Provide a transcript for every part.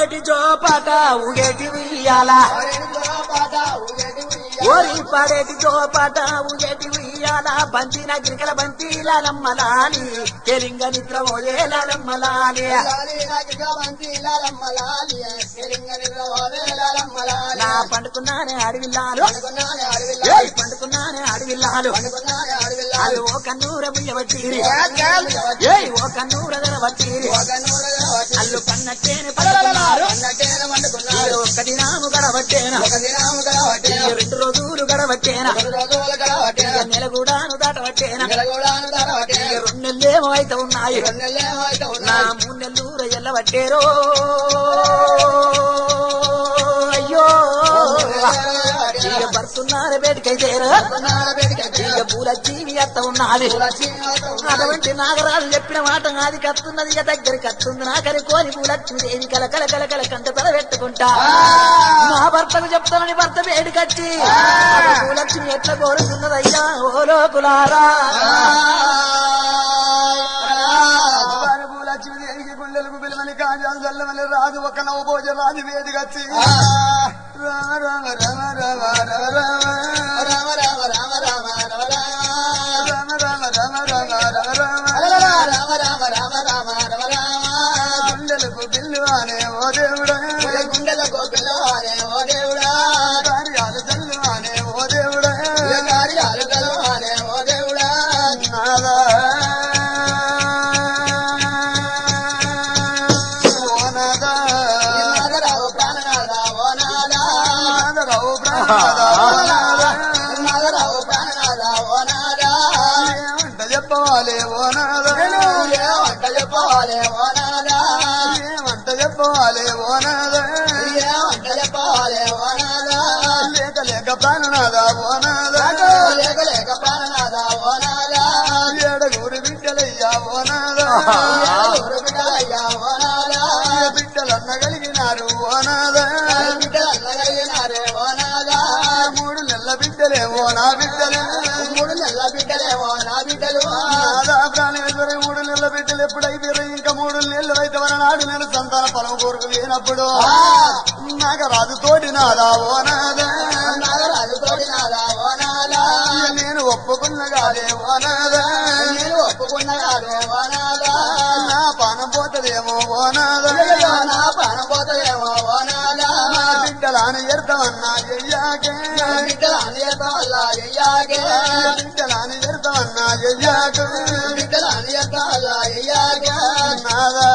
పడేటి జోపాట ఊగేటి ఉయ్యాల ఓరి పడేటి జోపాట ఊగేటి ఉయ్యాల బంతిన గిరికల బంతిలాలమ్మలాలి కెలింగ నిద్ర ఓయేలాలమ్మలాలి నా పండుకున్నానే అడవిల్లాలు ఏయ్ పండుకున్నానే అడవిల్లాలు అది ఓ కన్నూర బుయ్యబట్టిరి ఏయ్ ఓ కన్నూర గడబట్టిరి అల్లు కన్నట్టేనే పడుకున్నారు ఇది ఒక్క దినాము గడబట్టేనా ఇది రెండు రోజులు గడబట్టేనా ఇక నెల కూడాను దాటబట్టేనా ఇక రెండు నెలలేమో అయితే ఉన్నాయి నా మూడు నెలలు రయ్యల్ల పట్టేరో అయ్యో ఇక భర్తున్నారే బయటకైతేరో ఇక పూల జీవి అత్త ఉన్నది అటువంటి నాగరాజు చెప్పిన మాట నాది కత్తున్నది ఇక దగ్గరికి కత్తుంది నాకని కోరి పూలక్ష్మీదేవి కల కల కల కల కంట తల పెట్టుకుంటా నా భర్తకు చెప్తానని భర్త వేడికచ్చి పూలక్ష్మి ఎట్లా కోరుతున్నదయ్యా ఓ లోకులారా లక్ష్మీదేవికి గుండెలకు పిలవని కాజాలు చల్లమని రాజు ఒక నవ్వు భోజ రాజు వేదికచ్చి రామ రామ రామ రామ రామ రామ రామ రామ రామ రామ రామ గుండెలకు పిల్లువానే ఓ దేవుడా గుండెలకు పిల్లవానే ఓ దేవుడా కార్యాలు చల్లువానే ఓ దేవుడా కార్యాలు కలవానే ఓ దేవుడా నాదా ఓ నాదా నాగరావు ప్రాణనాథ ఓ నాదా నాదరావు ప్రాణనాదా ఓ నాదా నాగరావు ప్రాణనాథ ఓ నాదా ఏమంట చెప్పవాలే ఓ నాదా ఏ వంట చెప్పవాలే ఓ నాదా ఏమంట చెప్పవాలే ఓ నాదా ఏ వంట చెప్పవాలే ఓ నాదా లేక లేక ప్రాణనాదా ఓ నాదా లేక లేక ప్రాణనాథ ఓ నాదా ఏడగూరి బిడ్డలయ్యా ఓ నాదా ఊరు బిడ్డలయ్యా ఓ నాదా బిడ్డలన్న కలిగినారు ఓ నాదా బిడ్డలు అన్నగలిగినారే ఓ నాదా మూడు నెలల బిడ్డలేమో నా బిడ్డలే మూడు నెలల బిడ్డలేమో నా బిడ్డలు నాదా ప్రాణేశ్వరి మూడు నెలల బిడ్డలు ఎప్పుడైతే ఇంకా మూడు నెలలు అయితే మన నాడు నేను సంతాన పొలం కోరుకు లేనప్పుడు నాగరాజు తోటి నాదా ఓ నాదా నాగరాజు తోడి నాదా ఓ నాదా నేను ఒప్పుకున్న కాదే ఓ నాదా నేను ఒప్పుకున్నాడే ఓ నాదా నా పానం పోతదేమో ఓ నాదా అయ్యో, నా ప్రాణం పోతదేమో ఓ నాదా నా బిడ్డలాను ఎడతామన్నా చెయ్యాకే బిడ్డలు అనియత వల్ల అయ్యాగే బిడ్డలాను ఎడతామన్నా చెయ్యాకే బిడ్డలు అనియత వల్ల అయ్యాగే నాదా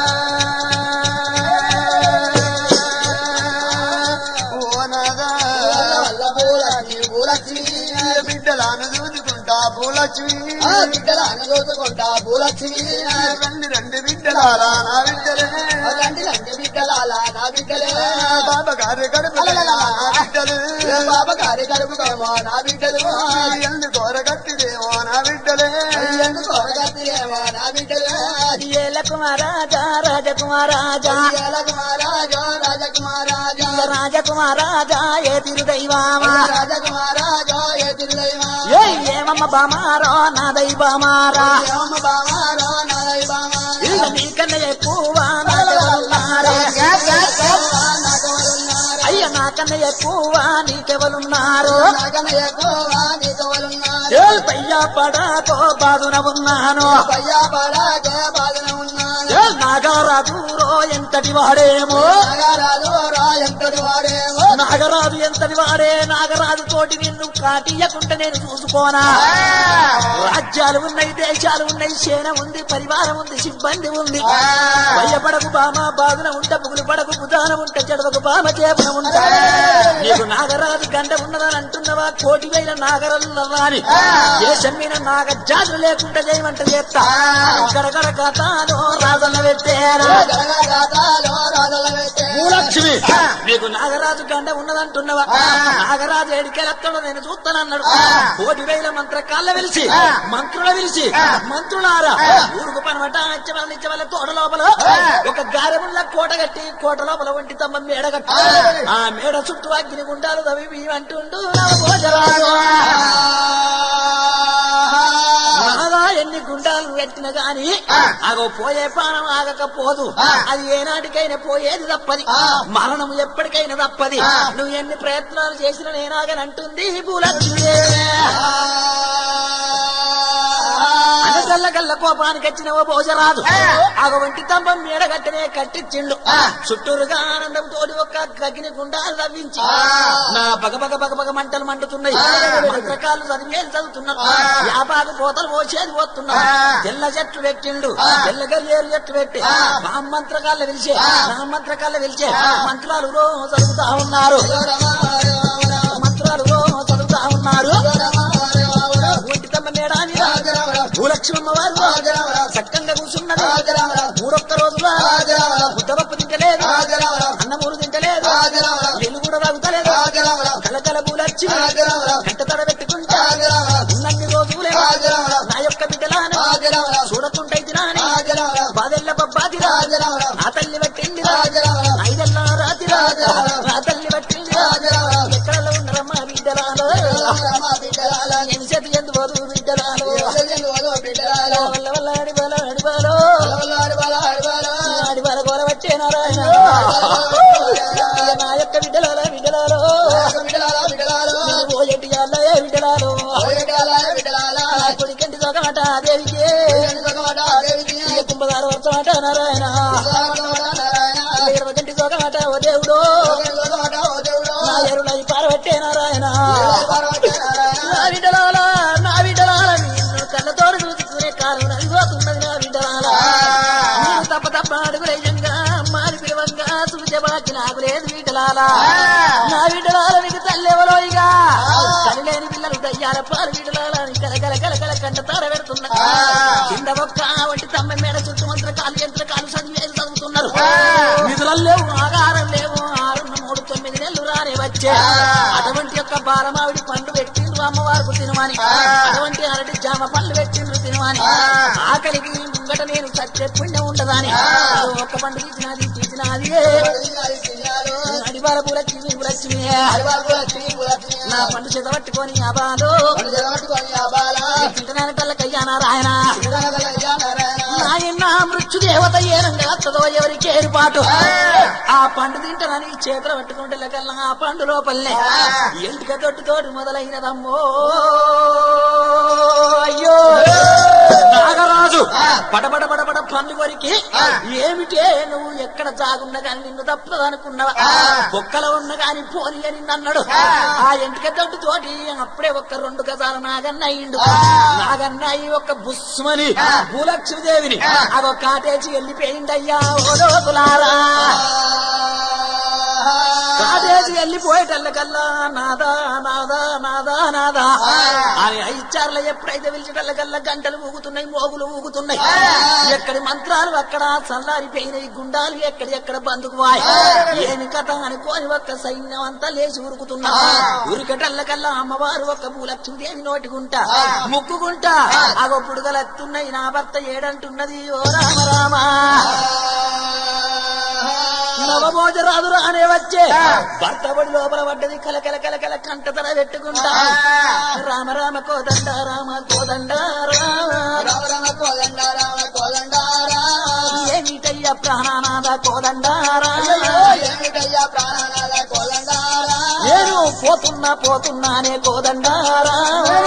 ఓ నాదా వల్ల పూలకి పూలక్ష్మి బిడ్డలాను చూసుకుంటా పూలక్ష్మి ఆ బిడ్డలు అనదోచుకుంటా పూలక్ష్మి రండి రండి బిడ్డలారా నా బిడ్డలే రండి రండి బిడ్డలాలా నా బిడ్డలే బాబా గారి కడుపు నా బిడ్డలు ఏ బాబా గారి కడుపుకేమో నా బిడ్డలు ఎందు కోరగట్టిదేమో నా బిడ్డలే ఎందుకు కొరగత్తిరేమో నా బిడ్డలు ఏల కుమారాజా రాజకుమారాజా రాజకుమారాజో రాజకుమారాజో రాజకుమారాజా ఏ తిరుదైవామా రాజకుమారాజో ఏ తిరుదైవా ఏ ఏమమ్మ బామారో నా దైవమారా ఏమమ్మ బామారో నా దైవమా ఇక నీకన్నా ఎక్కువ నాకెవరున్నారే నాకెవరున్నారు అయ్య నాకన్నా ఎక్కువ నీకెవరున్నారు నాకన్నా ఎక్కువ నీకెవరున్నారు ఏ పయ్యా పడాకో బాధున ఉన్నాను పయ్యా పడాకే బాధన ఉన్నాను ఏ నాగరాజురో ఎంతటి వాడేమో నాగరాజు రా ఎంతటి వాడేమో నాగరాజు ఎంతటి వాడే నాగరాజు తోటి నిన్ను కాటియకుంటే నేను చూసుకోనా రాజ్యాలు ఉన్నాయి దేశాలు ఉన్నాయి సేన ఉంది పరివారం ఉంది సిబ్బంది ఉంది భయపడకు బామ బాధన ఉంట పుగులు పడకు బుధాన ఉంట చెడవకు బామ చేపన ఉంటా నీకు నాగరాజు గండ ఉన్నదని అంటున్నవా కోటి వేల నాగరల్లా అని దేశం మీద నాగ జాతులు లేకుండా చేయమంట చేస్తా గడగడ కథలో రాజన్న పెట్టారా జగదాతాలో రాజుల పెట్టే భూలక్ష్మి నీకు నాగరాజు గండ ఉన్నదంటున్నవా నాగరాజు ఏడికెళ్ళత్తడో నేను చూస్తానన్నాడు కోటి వేల మంత్ర కాళ్ళ వెలిసి మంత్రుల వెలిసి మంత్రులారా ఊరుకు పనమట అచ్చవల్ల ఇచ్చవల్ల తోట లోపల ఒక గారెముల్ల కోట కట్టి కోట లోపల ఒంటి తమ్మ మేడ కట్టి ఆ మేడ చుట్టూ అగ్ని గుండాలు తవి అంటుండు నవభోజరాజు నాగా ఎన్ని గుండాలు ఎట్టిన గాని అగో పోయే ప్రాణం ఆగకపోదు అది ఏనాటికైనా పోయేది తప్పది మరణం ఎప్పటికైనా తప్పది నువ్వు ఎన్ని ప్రయత్నాలు చేసినా నేనాగనంటుంది భూలక్ష్మీదేవి అనగల్ల గల్ల కోపానికి వచ్చిన ఓ భోజరాదు ఆగ వంటి తంబం మేడ కట్టనే కట్టించిండు చుట్టూరుగా ఆనందంతో ఒక గగిని గుండాలు తవ్వించి నా బగ బగ బగ బగ మంటలు మండుతున్నాయి మంత్రకాలు చదివేది చదువుతున్నారు యాపాకు పోతలు పోసేది పోతున్నారు తెల్ల చెట్లు పెట్టిండు తెల్ల గల్లేరు చెట్లు పెట్టి మా మంత్రకాళ్ళు పిలిచే నా మంత్రకాళ్ళు పిలిచే మంత్రాలు రో చదువుతా ఉన్నారు మంత్రాలు రో చదువుతా ఉన్నారు ఒంటి తమ్మ మేడాని భూలక్ష్మమ్మ వారు చక్కగా కూర్చున్నది మూడొక్క రోజులు ముద్దపప్పు తింటలేదు అన్నమూరు తింటలేదు ఎల్లు కూడా తాగుతలేదు కలకల భూలక్ష్మి కంట తడ పెట్టుకుంటా ఉన్నన్ని రోజులే నా యొక్క బిడ్డలాను చూడకుంటైతే నాని బాదెల్ల బబ్బాది నా తల్లి పట్టింది ఐదెల్ల రాతి నా తల్లి పట్టింది ఎక్కడ ఉన్నారమ్మా బిడ్డలాలో ఎన్ని చేతి ఎందు పోదు బిడ్డలాలో వల్ల వల్ల అడిబాల అడిబాలో అడిబాల గోల వచ్చే నారాయణ నా యొక్క బిడ్డలాల బిడ్డలాలో ఓయటి అల్లయ్య బిడ్డలాలో నా కొడుకంటి సొగమాట దేవికి కుంభదారు వర్షమాట నారాయణ ఇరవై గంటి సొగమాట ఓ దేవుడు నా ఎరుల పారబట్టే నారాయణ నా బిడ్డలాల నా బిడ్డలాల నిన్ను కళ్ళతోడు చూసుకునే కాలం నలిపోతున్నది నా బిడ్డలాల నేను తప్ప తప్ప అడుగులేయంగా మారి పిలవంగా చూచబాకి నాకు లేదు బిడ్డలాల నా బిడ్డలాల మీకు తల్లెవరో ఇక తల్లి లేని పిల్లలు దయ్యాల పాలు బిడ్డలాల కల కల కల కల కంట తార పెడుతున్నా కింద ఒక్క వంటి తమ్మ మేడ చుట్టూ మంత్ర కాలు యంత్ర కాలు చదివేది చదువుతున్నారు నిధులు లేవు ఆగారం లేవు ఆరున్న మూడు తొమ్మిది నెలలు రానే వచ్చే అటువంటి యొక్క బాలమావిడి పండు పెట్టిండ్రు అమ్మవారికి తినమని అటువంటి అరటి జామ పళ్ళు పెట్టిండ్రు తినమని ఆకలికి ముంగట నేను చచ్చే పుణ్యం ఉండదని ఒక్క పండు తీసినది తీసినది అడివాల పూలక్ష్మి పూలక్ష్మి నా పండు చేత పట్టుకొని అబాలు తింటనానటల్లకయ్యా నారాయణ నాయన మృత్యు దేవత ఏనంగా వస్తుందో ఎవరికి ఏర్పాటు ఆ పండు తింటానని చేతులు పట్టుకుంటే లెక్కల్లా ఆ పండు లోపలనే ఎంటిక తోటి తోటి మొదలైనదమ్మో అయ్యో నాగరాజు పడబడ పడబడ పండు కొరికి ఏమిటే నువ్వు ఎక్కడ జాగున్నా కానీ నిన్ను తప్పదనుకున్నావా బొక్కలో ఉన్న గాని పోని అని అన్నాడు ఆ ఎంటిక తోటి తోటి అప్పుడే ఒక్క రెండు గజాల నాగన్న అయ్యిండు నాగన్న అయ్యి ఒక బుస్మని భూలక్ష్మీదేవిని అదొక కాటేసి వెళ్ళిపోయిందయ్యా ఓ లోకులారా కాటేసి వెళ్ళిపోయేటల్లకల్లా నాదా నాదా నాదా నాదా అని ఐచార్ల ఎప్పుడైతే పిలిచేటల్లకల్లా గంటలు ఊగుతున్నాయి మోగులు ఊగుతున్నాయి ఎక్కడి మంత్రాలు అక్కడ చల్లారిపోయినాయి గుండాలు ఎక్కడి ఎక్కడ బందుకు వాయ్ ఏమి కథ అనుకోని ఒక్క సైన్యం అంతా లేచి ఉరుకుతున్నా ఉరికటల్లకల్లా అమ్మవారు ఒక్క భూలక్ష్మీదేవి నోటికుంటా ముక్కుకుంటా అగో పుడుగలెత్తున్నాయి నా భర్త ఏడంటున్నది ఓ రామ రామా నవమోజరాదు రానే వచ్చే భర్త బడి లోపల పడ్డది కల కల కల కల కంట తల పెట్టుకుంటా రామ రామ కోదండ రామ కోదండ ఏమిటయ్యా ప్రాణనాథ కోదండారా నేను పోతున్నా పోతున్నానే కోదండారా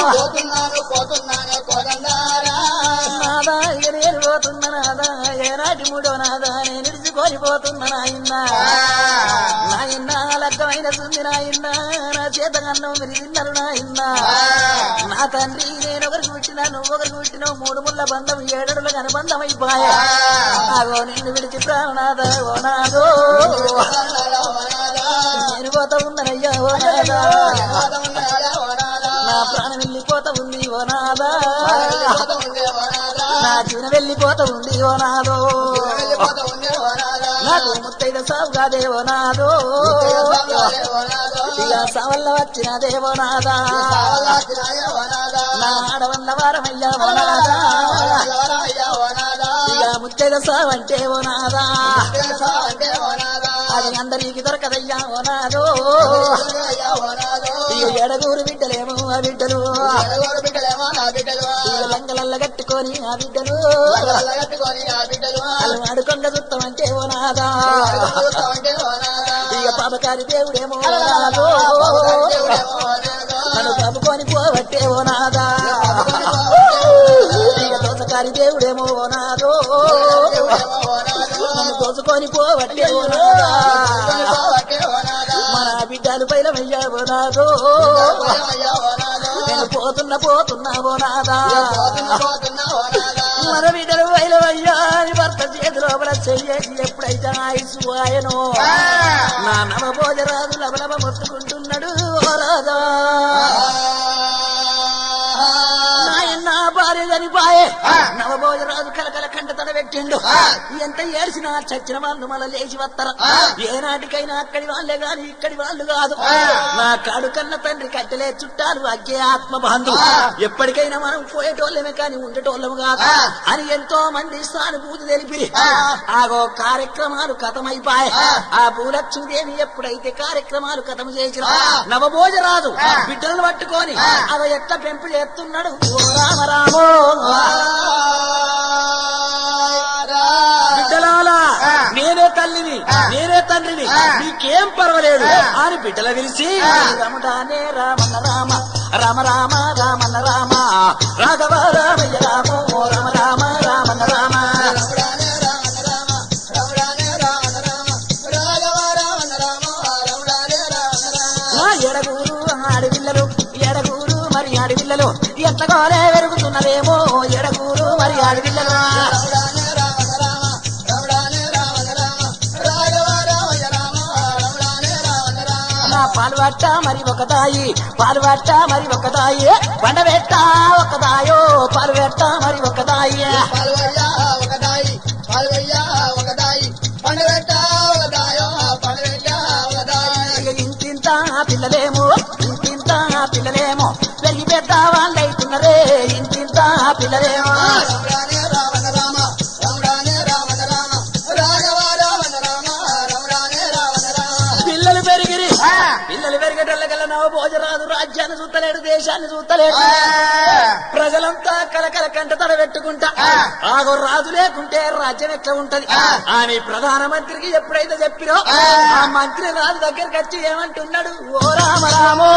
నాదా ఇక నేను పోతున్నా నాదా ఏనాటి మూడో నాదా నేను ఇడుచుకొని పోతున్నా నాయన్న నాయన్న లగ్గమైన సుంది నాయన్న నా చేత అన్నం మీరు తిన్నారు నాయన్న నా తండ్రి నేను ఒకరికి పుట్టినా నువ్వు ఒకరికి పుట్టినావు మూడు ముళ్ళ బంధం ఏడడుల అనుబంధం అయిపోయా ఆగో నిన్ను విడిచి ప్రాణనాథ ఓ నాదో నేను పోతా ఉన్నానయ్యా ఓ నాదా నా ప్రాణం వెళ్ళిపోతా ఉంది ఓ నాదా నా జీవన వెళ్ళిపోతా ఉంది ఓ నాదో నాకు ముత్తైద సాగు కాదేవో నాదో ఇక సవల్ల వచ్చిన దేవో నాదా నా ఆడవల్ల వారమయ్యా ఓ నాదా ఇక ముత్తైద సాగు అంటే ఓ నాదా అది అందరికి దొరకదయ్యా ఓ నాదో ఇక ఎడగూరు బిడ్డలేమో ఆ బిడ్డలు ఎడగోరు బిడ్డలేమో నా బిడ్డలు లంగలల్ల కట్టుకొని ఆ బిడ్డలు వల్ల కట్టుకొని ఆ బిడ్డలు వాళ్ళు ఆడుకొంగ చుట్టమంటే ఓ నాదా అంటే ఇక పాపకారి దేవుడేమో ఓ నాదో నన్ను కప్పుకొని పోవట్టే ఓ నాదా ఇక దోసకారి దేవుడేమో ఓ నాదో నన్ను దోసుకొని పోవట్టే ఓ నాదా మన బిడ్డలు పైలమయ్యా ఓ నాదో నేను పోతున్నా పోతున్నా ఓ నాదా మన బిడ్డలు పైలమయ్యా అని భర్త చేతిలో పడ చెయ్యేసి ఎప్పుడైతే ఆయుసు ఆయనో నా నవభోజరాజు లబలబ మొత్తుకుంటున్నాడు ఓ రాజా నాయన భార్య చనిపాయే నవభోజరాజు కలకల కంట తడ పెట్టిండు ఎంత ఏడ్చినా చచ్చిన వాళ్ళు మళ్ళీ లేచి వస్తారు ఏనాటికైనా అక్కడి వాళ్ళే గాని ఇక్కడి వాళ్ళు కాదు నా కాడు కన్న తండ్రి కట్టెలే చుట్టాలు అగ్గే ఆత్మ బంధు ఎప్పటికైనా మనం పోయేటోళ్ళమే కానీ ఉండేటోళ్ళము కాదు అని ఎంతో మంది సానుభూతి తెలిపి ఆగో కార్యక్రమాలు కథమైపాయే ఆ భూలక్ష్మీదేవి ఎప్పుడైతే కార్యక్రమాలు కథం చేసిన నవభోజరాజు బిడ్డలను పట్టుకొని అవ ఎట్లా పెంపు చేస్తున్నాడు ఓ రామ రామో బిడ్డలాలా నేనే తల్లిని నేనే తండ్రిని నీకేం పర్వాలేదు అని బిడ్డల పిలిచి రమడానే రామన్న రామ రామ రామ రామన్న రామ రాఘవ రామయ్య రామో రామ రామ రామన్న రామ ఆ ఎడగూరు ఆడపిల్లలు ఎడగూరు మరి ఆడపిల్లలు ఎట్లగోలే పెరుగుతున్నదేమో ఎడగూరు మరి ఆడపిల్లలు నా పాలు పట్ట మరి ఒక దాయి పాలు పట్ట మరి ఒక దాయి బండ పెట్ట ఒక దాయో పాలు పెట్ట మరి ఒక దాయి పాల్వయ్యా ఒక దాయి పాల్వయ్యా ఒక దాయి పండుగట్ట ఒక దాయో పండుగట్ట ఒక దాయి ఇక ఇంతింత పిల్లలేమో ఇంతింత పిల్లలేమో పెరిగి పెద్ద వాళ్ళైతున్నరే ఇంతింత పిల్లలేమో రామరానే రావణ రామ రామరానే రావణ రామ రాఘవ రావణ రామ రామరానే రావణ రామ పిల్లలు పెరిగిరి పిల్లలు పెరిగేటల్లకల్లా నవ భోజరాదు రాజ్యాన్ని చూస్తలేడు దేశాన్ని చూస్తలేడు ప్రజలంతా కలకల కంట తడ పెట్టుకుంటా ఆగో రాజు లేకుంటే రాజ్యం ఎట్లా ఉంటది అని ప్రధానమంత్రికి ఎప్పుడైతే చెప్పిరో ఆ మంత్రి రాజు దగ్గరికి వచ్చి ఏమంటున్నాడు ఓ రామ రామో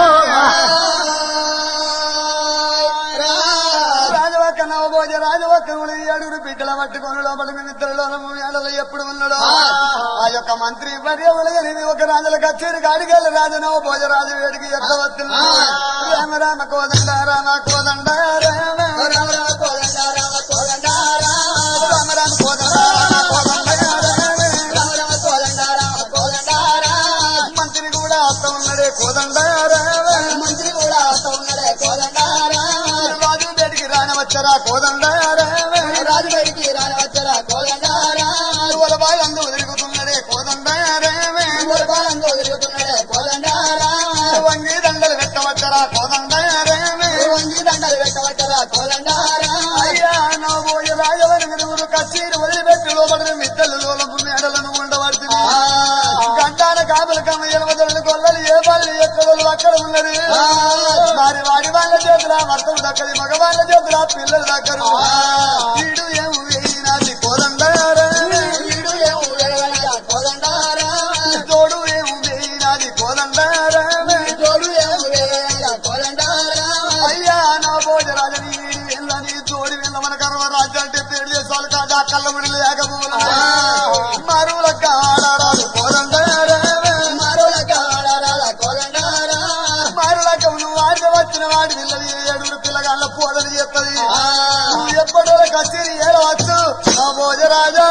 రాజవక్క నవభోజ రాజవక్క ఏడుగురు బిడ్డల పట్టుకొని లోపల మిత్రులలో ఏడలో ఎప్పుడు ఉన్నాడో ఆ యొక్క మంత్రి పర్యవలగని ఒక రాజుల కచేరి గాడిగల రాజు నవభోజ రాజు వేడికి ఎట్లా వస్తున్నాడు రామ రామ కోదండ రామ కోదండ రామ రామ రామ కోదండ రామ కోదండ రామ రామ రామ కోదండ రామ కోదండ రామ రామ రామ కోదండ రామ కోదండ రామ మంత్రి కూడా వస్తా ఉన్నాడే కోదండ రామ మంత్రి కూడా వస్తా ఉన్నాడే కోదండ రామ రాజు వేడికి రానవచ్చరా కోదండ రామ రాజు బయటికి రానవచ్చరా కోదండ రామ వాళ్ళ బాలందు తిరుగుతున్నాడే కోదండ రామ మురపాలంతో తిరుగుతున్నాడే కోదండ రామ వంగి దండలు పెట్టవచ్చరా కోదండ రామ వంగి దండలు పెట్టవచ్చరా కోదండ రామ అయ్యా నా పోయి రాజవరుగురు కచ్చీరు వదిలిపెట్టి లోపడిన మిద్దలు లోలపు మేడలను ఉండబడుతుంది గంటాన కాపుల కమ్మ ఎలవదలు గొల్లలు ఏ పళ్ళు ఎక్కడలు అక్కడ ఉన్నది మరి వాడి వాళ్ళ చేతుల మర్తం దక్కది మగవాళ్ళ చేతుల పిల్లలు దక్కరు వీడు ఏమి వేయినాది కోదండారా వీడు ఏమో వెలగలగా కోదండ రామ తోడు ఏమి వేయినాది కోదండారా తోడు ఏమో వెలగలగా కోదండ రామ అయ్యా నా భోజరాజని వీడి వెళ్ళని తోడి వెళ్ళ మన కర్మ రాజ్యాలంటే పేరు చేసాలు కాదు ఆ కళ్ళ ముడి లేకపోవడం మరువుల కాడారాలు కోదండారా మరోలక ఆడారాల కోదండ రామ మరులకు నువ్వు ఆడితే వచ్చిన వాడి పిల్లలు ఏడుగురు పిల్లగాళ్ళ పోదని చెప్తది నువ్వు ఎప్పటిలో కచేరి ఏడవచ్చు నా భోజరాజా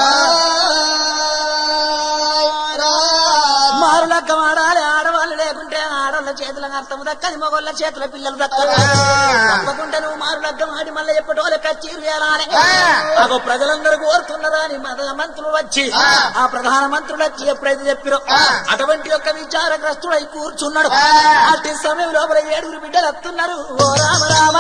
మారులక్క ఆడాలి ఆడవాళ్ళు లేకుంటే ఆడవాళ్ళ చేతుల అర్థం దక్కది మగోళ్ళ చేతుల పిల్లలు దక్కదు తప్పకుండా నువ్వు మారులగ్గం ఆడి మళ్ళీ ఎప్పటోళ్ళ కచ్చీరు వేయాలి అగో ప్రజలందరూ కోరుతున్నదా అని మన మంత్రులు వచ్చి ఆ ప్రధాన మంత్రులు వచ్చి ఎప్పుడైతే చెప్పిరో అటువంటి యొక్క విచారగ్రస్తుడై కూర్చున్నాడు అట్టి సమయం లోపల ఏడుగురు బిడ్డలు వస్తున్నారు ఓ రామ రామ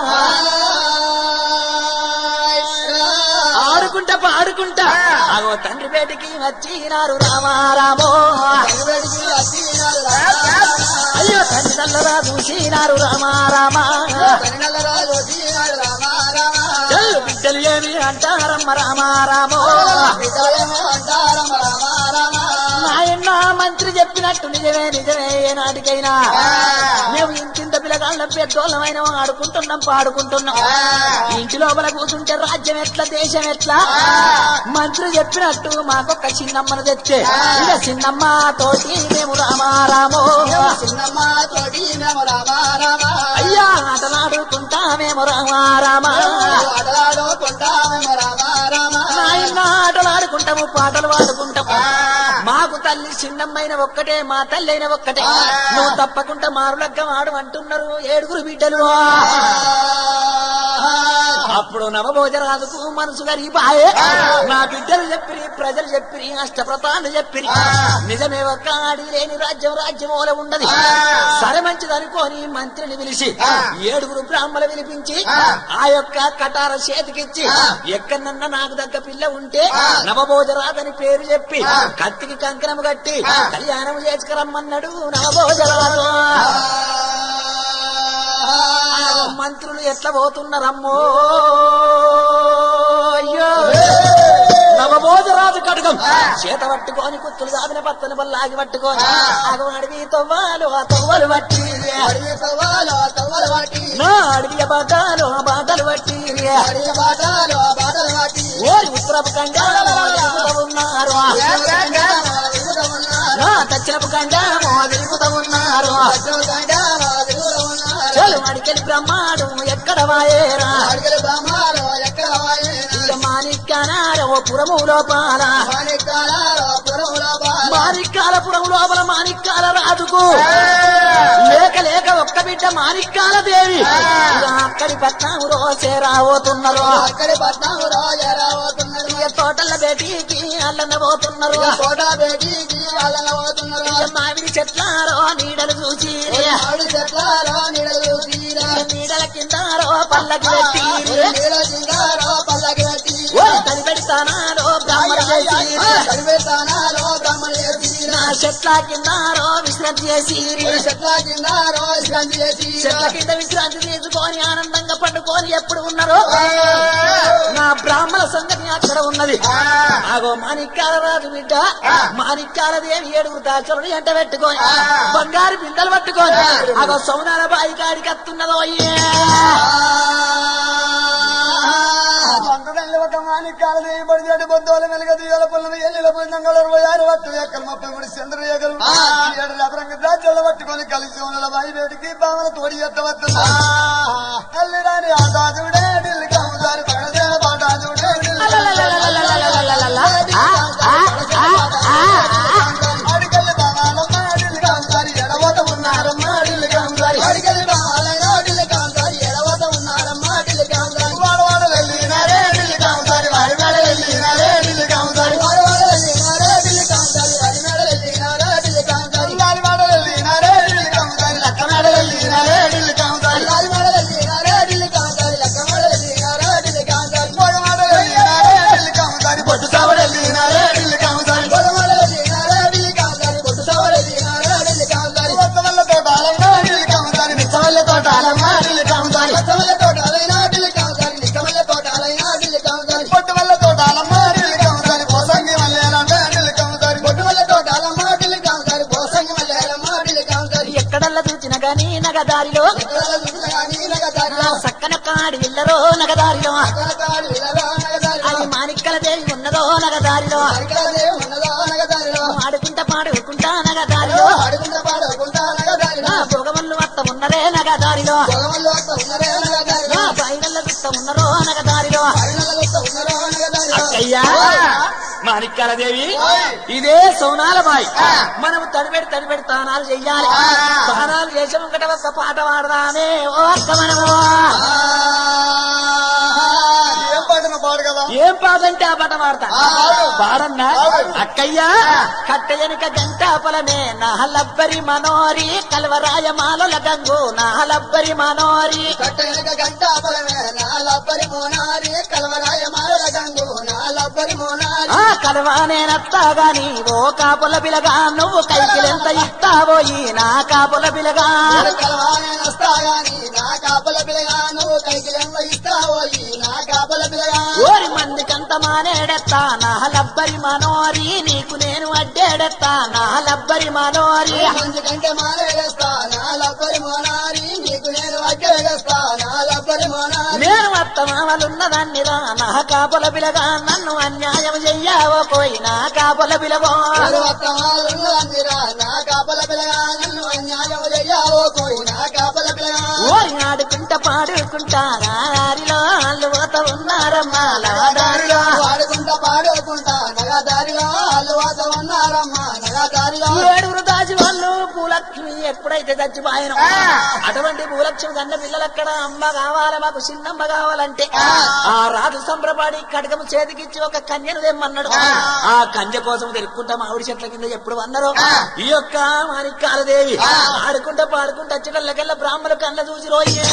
ఆడుకుంటా పాడుకుంటా అగో తండ్రి పేటికి వచ్చినారు రామ రామో వెడికి వచ్చినాడు రామ అయ్యో తల్లి నల్లరా చూసినారు రామా రామా తనినల్లరాజు దీనాడు రామ రామ చెల్లు బిడ్డలు ఏమి అంటారమ్మ రామా రామో బిడ్డలేమో అంటారమ్మ రామ రామ నాయన్న మంత్రి చెప్పినట్టు నిజమే నిజమే ఏ నాటికైనా మేము ఇంతింత పిల్లగాళ్ళం పెద్దోళ్ళమైన ఆడుకుంటున్నాం పాడుకుంటున్నాం ఇంటి లోపల కూర్చుంటే రాజ్యం ఎట్లా దేశం ఎట్లా మంత్రి చెప్పినట్టు మాకొక్క చిన్నమ్మను తెచ్చే ఇక చిన్నమ్మ తోటి మేము రామా రామో చిన్నమ్మ తోటి మేము రామ రామ అయ్యా ఆటలాడుకుంటా మేము రామా రామా ఆటలాడుకుంటా మేము రామ రామ నాయన ఆటలాడుకుంటాము పాటలు పాడుకుంటాము మాకు తల్లి చిన్నమ్మైన ఒక్కటే మా తల్లి అయిన ఒక్కటే నువ్వు తప్పకుండా మారులగ్గం ఆడు అంటున్నారు ఏడుగురు బిడ్డలు అప్పుడు నవభోజరాజుకు మనసు గరిపాయే నా బిడ్డలు చెప్పిరి ప్రజలు చెప్పిరి అష్టప్రతాలు చెప్పిరి నిజమే ఒక్క ఆడి లేని రాజ్యం రాజ్యం ఓల ఉండదు సరే మంచిది అనుకోని మంత్రిని పిలిచి ఏడుగురు బ్రాహ్మలు పిలిపించి ఆ యొక్క కటార చేతికిచ్చి ఎక్కడన్నా నాకు దగ్గ పిల్ల ఉంటే నవభోజరాజని పేరు చెప్పి కత్తికి కంకణం కట్టి కళ్యాణం చేసుకురమ్మన్నాడు నవభోజరాజు ఆ మంత్రులు ఎట్లా పోతున్నారమ్మో అయ్యో నవభోజరాజు కడగం చేత పట్టుకొని కుత్తులు దామిన పత్తని వల్ల ఆగి పట్టుకొని అగం అడివి తవ్వాలు ఆ తవ్వలు పట్టి అడిగి తవ్వాలో తవ్వలు వాటి నా అడివి బాటలు ఆ బాటలు పట్టి అడిగి బాటలో బాటలు వాటి ఓరి ఉత్తరపు కంగారు ఉన్నారు నా దక్షిణపు కంగారు తిరుగుతూ ఉన్నారు చలు అడికెళ్ళి బ్రహ్మాడు ఎక్కడ వాయేరా ఇక మాణిక్యానారో పురము లోపాల మాణిక్యాలపురం లోపల మాణిక్యాల రాజుకు లేక లేక ఒక్క బిడ్డ మాణిక్యాల దేవి ఇక అక్కడి పట్నంలో చేరాబోతున్నారు ఇక తోటల బేటీకి అల్లన పోతున్నారు ఇక మామిడి చెట్లారో నీడలు చూసి ఇక నీడల కిందారో పల్లకి పెట్టి ఓరి తడి పెడతానారో బ్రాహ్మణ చేసి నా చెట్ల కిందారో విశ్రాంతి చేసి చెట్ల కింద విశ్రాంతి తీసుకొని ఆనందంగా పండుకొని ఎప్పుడు ఉన్నారో నా బ్రాహ్మణ సంగతి అక్కడ ఉన్నది ఆగో మాణిక్యాల రాజు బిడ్డ మాణిక్యాల దేవి ఏడుగురు దాచరుని ఎంట పెట్టుకొని బంగారు బిడ్డలు పట్టుకొని ఆగో సౌనాల బాయి కాడికి అత్తున్నదో అయ్యే వంటదండ్రి ఒక మాణిక్యాల దేయబడి చెడు బొద్దోల మెలుగ దియ్యాల పుల్లని ఎల్లిల పుంజంగళ ఇరవై ఆరు వట్టు ఎక్కలు ముప్పై మూడు చంద్ర ఏగలు ఏడు రథరంగ ద్రాక్షలు పట్టుకొని కలిసి ఉన్న బాయి వేటికి బావన తోడి ఎత్తవద్దు తల్లి రాని ఆటాజుడే ఢిల్లీ కమ్ముదారి పడదేన పాటాజుడే అడిగల్లి బావాలమ్మ ఢిల్లీ కమ్ముదారి ఎడవత ఉన్నారమ్మ ఢిల్లీ కమ్ముదారి వాడవాడ వెళ్ళినారే ఢిల్లీ కమ్ముదారి వాడి వాడ వెళ్ళినారే ఢిల్లీ కమ్ముదారి వాడి వాడ వెళ్ళినారే ఢిల్లీ కమ్ముదారి లక్క మేడ వెళ్ళినారే ఢిల్లీ కమ్ముదారి మగవాడ వెళ్ళినారే ఢిల్లీ కమ్ముదారి బొట్టు సావడ వెళ్ళినారే ఢిల్లీ కమ్ముదారి కొత్త వల్ల తోటాలమ్మ ఢిల్లీ కమ్ముదారి నిత్త వల్ల తోటాలమ్మ ఢిల్లీ కమ్ముదారి పొట్టు వల్ల తోటాలమ్మ ఢిల్లీ కమ్ముదారి పోసంగి మల్లెలంట ఢిల్లీ కమ్ముదారి ఎక్కడల్లా చూసిన గాని నగదారిలో ఆ సక్కన కాడి ఇల్లరో నగదారిలో అది మాణిక్కల దేవి ఉన్నదో నగదారిలో ఆడుకుంటా పాడుకుంటా నగదారిలో ఆడుకుంటా పాడుకుంటా నగదారిలో ఆ భోగమల్లు వత్త ఉన్నరే నగదారిలో పొగమల్లో వస్తా ఉన్నరే నగదారిలో ఆ పైనల్ల దుత్త ఉన్నరో నగదారిలో పైనల్లో వస్తా ఉన్నరో నగదారిలో అయ్యా మాణిక్యాల దేవి ఇదే సోనాల బాయి మనం తడిపెడి తడిపెడి తానాలు చెయ్యాలి తానాలు చేసిన ఒకట ఒక్క పాట పాడదామే ఓ అక్క మనము ఏం పాటన పాడు కదా ఏం పాదంటే ఆ పాట పాడతా పాడన్నా అక్కయ్యా కట్టెయనిక గంట పొలమే నహలబ్బరి మనోరి కల్వరాయ మాలుల గంగు నహలబ్బరి మనోరి కట్టెనక గంట పొలమే నాలబ్బరి మోనారి కలవరాయ మాల గంగు నా లబ్బరి మోనాలి ఆ కడవా నేనత్తా గాని ఓ కాపుల పిలగా నువ్వు కైకిలెంత ఇస్తావోయి నా కాపుల పిలగా కలవాయనొస్తాగాని నా కాపల పిల్లగా నువ్వు కైకి ఎంత ఇస్తావో ఈ నా కాపల పిల్లగా ఓరి మందికంత మానేడెత్తా నా లబ్బరి మనోరి నీకు నేను అడ్డేడెత్తా నా లబ్బరి మనోరి మంచి కంటే మారేస్తా నా లబ్బరి మోనారి నీకు నేను అడ్డేస్తా నా లబ్బరి మోనారి నేను అత్తమామలున్నదాన్ని రా నా కాపుల పిలగా నన్ను అన్యాయం చెయ్యావో పోయి నా కాపుల పిలగో రా నా కాపల పిల్లగా నన్ను అన్యాయం చెయ్యావో పోయి నా కాపల పిల్లగా ఓరి ఆడుకుంటా పాడుకుంటా నా దారిలో వాళ్ళు పోత ఉన్నారమ్మా లవదారిలో వాడుకుంటా పాడుకుంటా నగా దారిలో అల్లువాత ఉన్నారమ్మా నగా దారిలో ఏడుగురు దాచి వాళ్ళు భూలక్ష్మి ఎప్పుడైతే చచ్చిపోయాను అటువంటి భూలక్ష్మి కన్న పిల్లలక్కడ అమ్మ కావాలి మాకు చిన్నమ్మ కావాలంటే ఆ రాజు సంబరపడి కడకము చేతికిచ్చి ఒక కన్యను తెమ్మన్నాడు ఆ కన్య కోసం తెలుపుకుంటా మామిడి చెట్ల కింద ఎప్పుడు అన్నారు ఈ యొక్క మాణిక్యాలదేవి ఆడుకుంటా పాడుకుంటా వచ్చేటల్లకెళ్ళ బ్రాహ్మణుల కళ్ళ చూసి రోయ్యే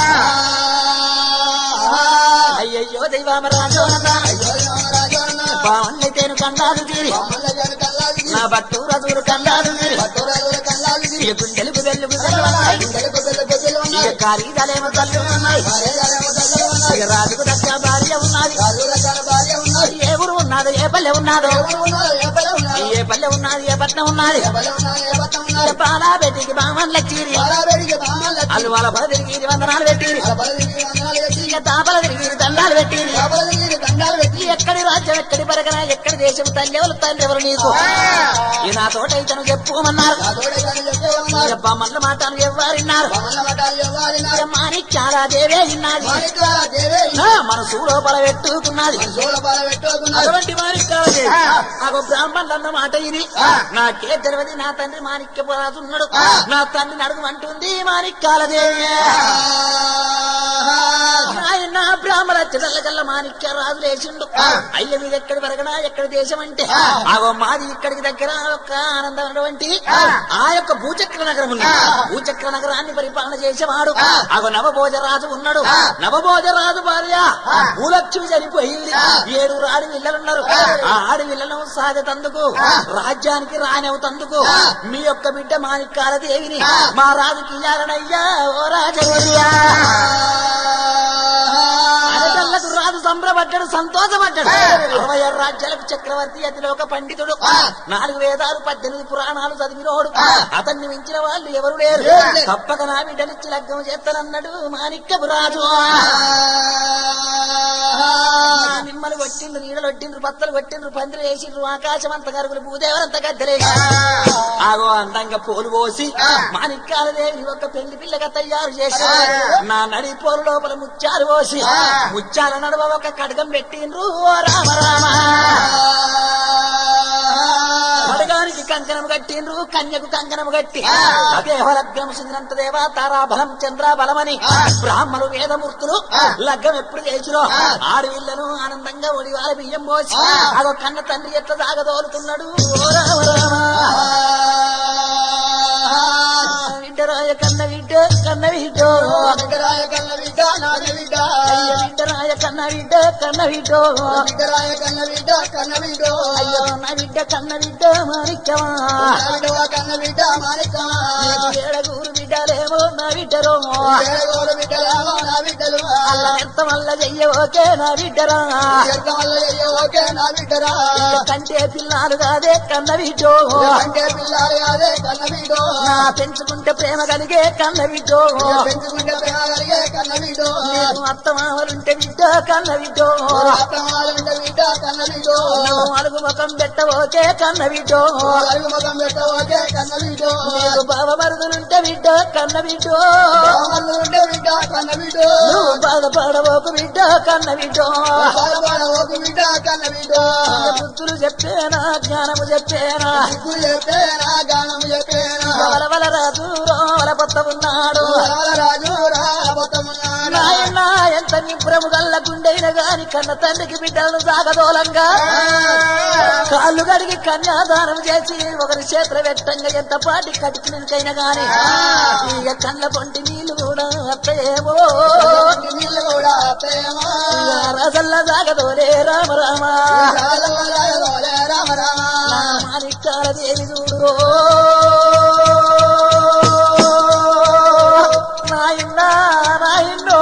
అయ్యయ్యో దైవామ రాజు బాగుండైతేను కన్నాలు తీరి నా బట్టు రజులు కన్నాలు తీరి ఈ గుండెలకు వెల్లుకు వెల్లున్నాయి ఇక ఖరీదాలేమో తల్లు ఉన్నాయి ఇక రాజుకు దక్క భార్య ఉన్నది ఏ ఊరు ఉన్నదో ఏ పల్లె ఉన్నదో ఏ పల్లె ఉన్నది ఏ పట్నం ఉన్నది ఇక పాలా పెట్టికి బామన్ల చీరి అల్లు వాళ్ళ పద తిరిగి వందనాలు పెట్టిరి ఇక తాపల తిరిగి దండాలు పెట్టిరి ఈ ఎక్కడి రాజ్యం ఎక్కడి పరగన ఎక్కడి దేశం తల్లి ఎవరు తండ్రి ఎవరు నీకు ఈ నా తోట ఇతను చెప్పుకోమన్నారు ఇక బామన్ల మాటలు ఎవ్వరిన్నారు ఇక మాణిక్యాల దేవే ఇన్నది నా మనసు లోపల పెట్టుకున్నది అటువంటి మాణిక్యాల దేవి నాకు బ్రాహ్మణులు అన్న మాట ఇది నాకే తెలియదు నా తండ్రి మాణిక్యపరాజు ఉన్నాడు నా తండ్రి నడుగు అంటుంది మాణిక్యాల దేవి ఆయన బ్రాహ్మణ చిడల్లకల్లా మాణిక్య రాజు లేచిండు అయ్య మీద ఎక్కడి వరగనా ఎక్కడి దేశం అంటే ఆగో మాది ఇక్కడికి దగ్గర ఒక ఆనందమైనటువంటి ఆ యొక్క భూచక్ర నగరం ఉంది భూచక్ర నగరాన్ని పరిపాలన చేసేవాడు ఆగో నవభోజ రాజు ఉన్నాడు నవభోజ రాజు భార్య భూలక్ష్మి చనిపోయింది ఏడు ఆడి పిల్లలున్నారు ఆ ఆడి పిల్లలను సాధతందుకు రాజ్యానికి రానవుతందుకు మీ యొక్క బిడ్డ మాణిక్యాల దేవిని మా రాజుకి ఇయ్యాలనయ్యా ఓ రాజయ్యా అనటల్లకు రాజు సంబరపడ్డాడు సంతోషపడ్డాడు అరవై ఆరు రాజ్యాలకు చక్రవర్తి అతిలో ఒక పండితుడు నాలుగు వేదాలు పద్దెనిమిది పురాణాలు చదివినోడు అతన్ని మించిన వాళ్ళు ఎవరు లేరు తప్పక నా బిడ్డనిచ్చి లగ్గం చేస్తానన్నాడు మాణిక్యపు రాజు నిమ్మలు కొట్టిండ్రు నీడలు కొట్టిండ్రు పత్తలు కొట్టిండ్రు పందిరు వేసిండ్రు ఆకాశం అంత గరుగులు భూదేవరంత గద్దలేసి ఆగో అందంగా పోలు పోసి మాణిక్యాల దేవిని ఒక పెళ్లి పిల్లగా తయారు చేసి నా నడి పోలు లోపల ముత్యాలు పోసి ముత్యాల నడువ ఒక కడగం పెట్టిండ్రు ఓ రామ రామ కడగానికి కంకణం కట్టిండ్రు కన్యకు కంకణం కట్టి అదే లగ్గం సిందినంత దేవా తారాబలం చంద్రాబలమని బ్రాహ్మణులు వేదమూర్తులు లగ్గం ఎప్పుడు చేసిరో ఆడవిళ్లను ఆనందంగా ఒడివాల బియ్యం పోసి అదో కన్న తండ్రి ఎట్లా సాగదోలుతున్నాడు ఓ రామ రామ విడ్డరాయ కన్న విడ్డ కన్న విడ్డో బిడ్డరాయ కన్న బిడ్డ నాగ బిడ్డ అయ్య విడ్డరాయ కన్న విడ్డ కన్న విడ్డో బిడ్డరాయ కన్న బిడ్డ కన్న బిడ్డ అయ్యో నా బిడ్డ కన్న బిడ్డ మాణిక్యమా నాడవ కన్న బిడ్డ మాణిక్యమా ఏడగూరు బిడ్డలేమో నా బిడ్డరో ఏడగోడు బిడ్డలేమో నా బిడ్డలు అల్ల నెత్త వల్ల చెయ్యవోకే నా బిడ్డరా ఎర్ర వల్ల అయ్యో ఓకే నా బిడ్డరా కంటే పిల్లాలు కాదే కన్న బిడ్డో అంటే పిల్లాడు కాదే కన్న బిడ్డ నా పెంచుకుంటే ప్రేమ కలిగే కన్న బిడ్డో పెంచుకుంటే ప్రేమ కలిగే కన్న బిడ్డ నీకు అత్త మామలుంటే బిడ్డ కన్న బిడ్డో అత్తమాలుంటే బిడ్డ కన్న బిడ్డ నువ్వు అలుగు ముఖం పెట్టవోకే కన్న బిడ్డో అడుగు ముఖం పెట్ట ఓకే కన్న బిడ్డ నీకు బావ మరుదులుంటే బిడ్డ కన్న బిడ్డో బామర్లు ఉంటే బిడ్డ కన్న బిడ్డ నువ్వు బాధపడవోకు బిడ్డ కన్న బిడ్డో బాధపడ ఓకు బిడ్డ కన్న బిడ్డ బుద్ధులు చెప్పేనా జ్ఞానము చెప్పేనా సిగ్గు చెప్పేనా గానము చెప్పేనా వలవల రాజు రోల పొత్త ఉన్నాడు రాజు రాబోతున్నాడు నాయన ఎంత నిబ్రము గల్ల గుండె అయినా గాని కన్న తండ్రికి బిడ్డలను సాగదోలంగా కాళ్ళు కడిగి కన్యాదానం చేసి ఒకరి చేతులు పెట్టంగా ఎంత పాటి కటికినకైనా గాని ఇక కళ్ళ పొంటి నీళ్లు కూడా అత్తయేమో నీళ్ళు కూడా ప్రేమ రసల్ల సాగదోలే రామ రామ రామ రామ మాణిక్యాల దేవి చూడు నాయన్నా నాయన్నో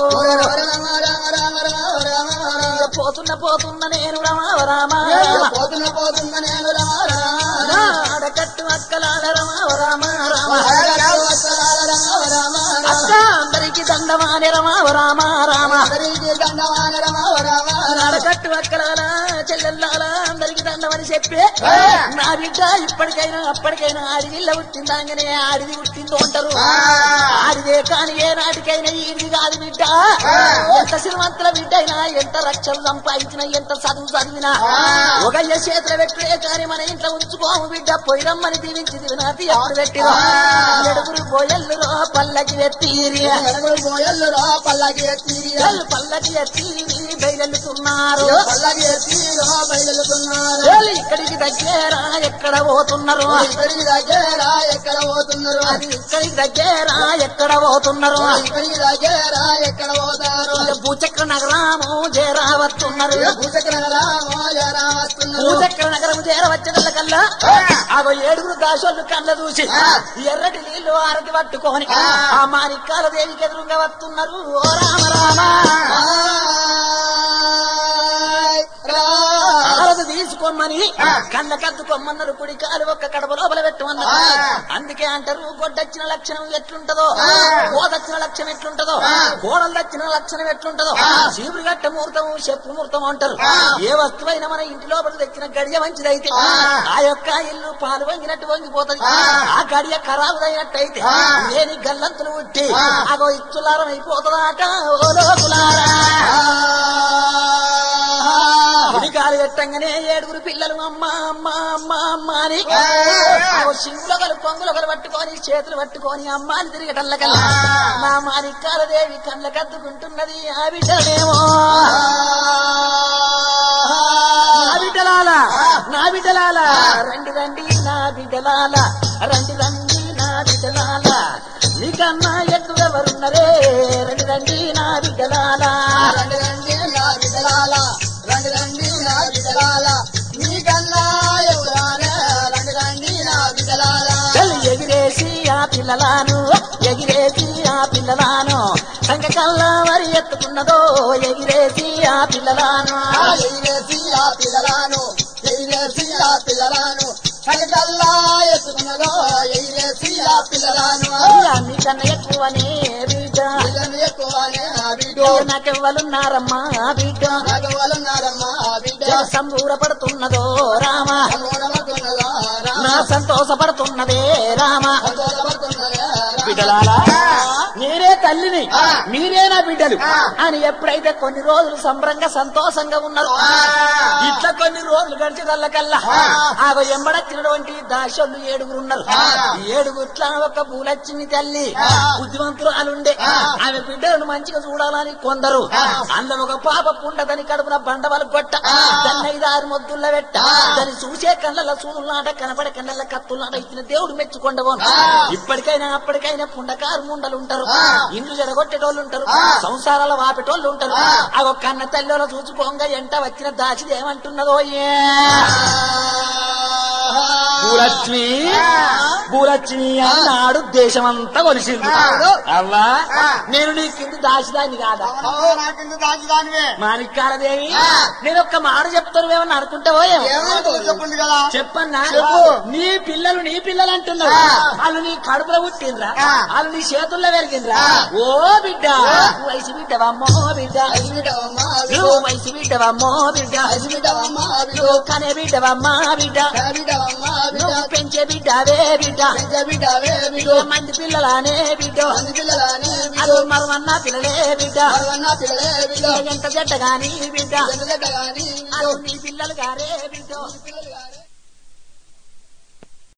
పోతున్న పోతున్న నేను రామ రామ రామ పోతున్న పోతున్న నేను రామ రామ ఆడకట్టు అక్కలాడ రామ రామ రామ రామ రామ అక్క అందరికి దండమాని రమ రామ రామ అందరికీ దండవాన రామ రామ ఆడకట్టు అక్కలాల చెల్లెల్లాల అందరికి దండమని చెప్పి నా బిడ్డ ఇప్పటికైనా అప్పటికైనా ఆడిదిల్ల పుట్టిందాగానే ఆడిది పుట్టిందో అంటారు ఆడిదే కాని ఏ నాటికైనా ఈడిది కాదు బిడ్డ ఎంత శ్రీమంతుల బిడ్డ అయినా ఎంత రక్షలు సంపాదించినా ఎంత చదువు చదివినా ఒక చేతుల పెట్టుడే కాని మన ఇంట్లో ఉంచుకోము బిడ్డ పొయ్యమ్మని దీవించి దివినాతి ఎప్పుడు పెట్టిరో ఎడుగురు పోయల్లు రో పల్లకి ఎత్తిరి ఎనగలు పోయల్లు రా పల్లకి ఎత్తిరి ఎల్లు పల్లకి ఎత్తిరి బయలుతున్నారు పల్లకి ఎత్తి రా బయలుతున్నారు ఎల్లు ఇక్కడికి దగ్గర ఎక్కడ పోతున్నారు ఇక్కడికి దగ్గర ఎక్కడ పోతున్నారు అది ఇక్కడికి దగ్గర ఎక్కడ పోతున్నారు ఇక్కడికి దగ్గర ఎక్కడ పోతారు భూచక్ర నగరము చేరావస్తున్నారు భూచక్ర రామో జరా వస్తున్నారు భూచక్ర నగరము చేరవచ్చిన కల్లా ఆగో ఏడుగురు దాసోళ్ళు కళ్ళ చూసి ఎర్రటి నీళ్లు ఆరతి పట్టుకొని ఆ మాణిక్యాల దేవికి ఎదురుగా వస్తున్నారు ఓ రామ రామ ఆరతి తీసుకోమని కళ్ళ కద్దుకోమన్నారు కుడి కాలు ఒక్క కడప లోపల పెట్టమన్నారు అందుకే అంటారు గొడ్డొచ్చిన లక్షణం ఎట్లుంటదో గోదచ్చిన లక్షణం ఎట్లుంటదో గోడలు దచ్చిన లక్షణం ఎట్లుంటదో చీపురు గట్ట ముహూర్తం చెప్పు ముహూర్తం అంటారు ఏ వస్తువైనా మన ఇంటి లోపల తెచ్చిన గడియ మంచిదైతే ఆ యొక్క ఇల్లు పాలు వంగినట్టు వంగిపోతది ఆ గడియ ఖరాబుదైనట్టయితే లేని గల్లంతులు ఉట్టి అగో ఇచ్చులారం అయిపోతుందాట ఓ లోకులారా గుడికాలు పెట్టంగానే ఏడుగురు పిల్లలు అమ్మ అమ్మ అమ్మ అమ్మ అని సింగులొకలు కొంగులొకలు పట్టుకొని చేతులు పట్టుకొని అమ్మ అని తిరిగటల్లకల్లా నా మాణిక్యాల దేవి కళ్ళ కద్దుకుంటున్నది ఆ బిడ్డలేమో నా బిడ్డలాల నా బిడ్డలాల రండి రండి నా బిడ్డలాల రండి రండి నా బిడ్డలాల మీకన్నా ఎద్దు ఎవరున్నరే రండి రండి నా బిడ్డలాల రండి రండి నా బిడ్డలాల రండి రండి నా బిడ్డలాల నీకన్నా ఎవరానే రండి రండి నా బిడ్డలాల చల్ ఎగిరేసి ఆ పిల్లలాను ఎగిరేసి ఆ పిల్లలాను సంగకల్లా మరి ఎత్తుకున్నదో ఎగిరేసి ఆ పిల్లలాను ఎగిరేసి ఆ పిల్లలాను ఎగిరేసి ఆ పిల్లలాను కనకల్లా ఎత్తుకున్నదో ఎగిరేసి ఆ పిల్లలాను నీకన్నా ఎక్కువనే బిడ్డ పిల్లను ఎక్కువనే ఆ బిడ్డ నాకెవ్వలున్నారమ్మా బిడ్డ నాకు వాళ్ళున్నారమ్మా ఆ బిడ్డ సంబూరపడుతున్నదో రామ సంగూఢమవుతున్నదా రామ నా సంతోషపడుతున్నదే రామ సంతోషపడుతున్నదా రామ బిడ్డలారా నేనే తల్లిని ఆ. మీరే నా బిడ్డలు ఆ. అని ఎప్పుడైతే కొన్ని రోజులు సంబరంగా సంతోషంగా ఉన్నారు ఆ. ఇట్లా కొన్ని రోజులు గడిచేదల్లకల్లా ఆ. ఆగో ఎంబడచ్చినటువంటి దాసోళ్ళు ఏడుగురు ఉన్నారు ఆ. ఈ ఏడుగురు ఇట్లా ఒక పూలచ్చిని తల్లి ఆ. బుద్ధిమంతురాలుండే ఆ. ఆమె బిడ్డలను మంచిగా చూడాలని కొందరు ఆ. అందులో ఒక పాప పుండదని కడుపున బండవలు కొట్ట ఆ. దాన్ని ఐదు ఆరు మొద్దుల్లో పెట్ట ఆ. దాన్ని చూసే కళ్ళ చూడులాట కనపడే కళ్ళ కత్తులాట ఇచ్చిన దేవుడు మెచ్చుకొండవోను ఆ. ఇప్పటికైనా అప్పటికైనా పుండకారు ముండలు ఉంటారు ఆ. ఇండ్లు జడగొట్టేటోళ్ళు ఉంటారు ఆ. సంసారాల వాపేటోళ్ళు ఉంటారు ఆ. అగో కన్న తల్లిలో చూసుకోంగా ఎంట వచ్చిన దాచిది ఏమంటున్నదో ఏ భూలక్ష్మి భూలక్ష్మి అన్నాడు దేశమంతా కొలిసింది ఆ. అవ్వా ఆ. నేను నీ కింద దాచిదాన్ని కాదా అవును నాకింద దాచిదానివే మాణిక్యాలదేవి ఆ. నేను ఒక్క మాట చెప్తాను ఏమన్నా అనుకుంటావో ఏమో ఏమంటావు చెప్పండి కదా చెప్పన్నా చెప్పు. నీ పిల్లలు నీ పిల్లలు అంటున్నావు ఆ. వాళ్ళు నీ కడుపులో పుట్టిండ్రా ఆ. వాళ్ళు నీ చేతుల్లో పెరిగిండ్రా ఆ. ఓ బిడ్డ ఆ. వయసు బిడ్డవమ్మో బిడ్డ అసిమిటవమ్మా నువ్వు వయసు బిడ్డవమ్మో బిడ్డ అసిమిటవమ్మా నువ్వు కనే బిడ్డవమ్మా బిడ్డ బిడ్డవమ్మా బిడ్డ నువ్వు పెంచే బిడ్డవే బిడ్డ పెద్ద బిడ్డవే బిడ్డ నువ్వు మంది పిల్లలానే బిడ్డ మంది పిల్లలని బిడ్డ అది మరమన్నా పిల్లలే బిడ్డ మరవన్నా పిల్లలే బిడ్డ ఎంత చెడ్డ గాని బిడ్డ ఎంత గాని అది నీ పిల్లలు గారే బిడ్డ పిల్లలు గాని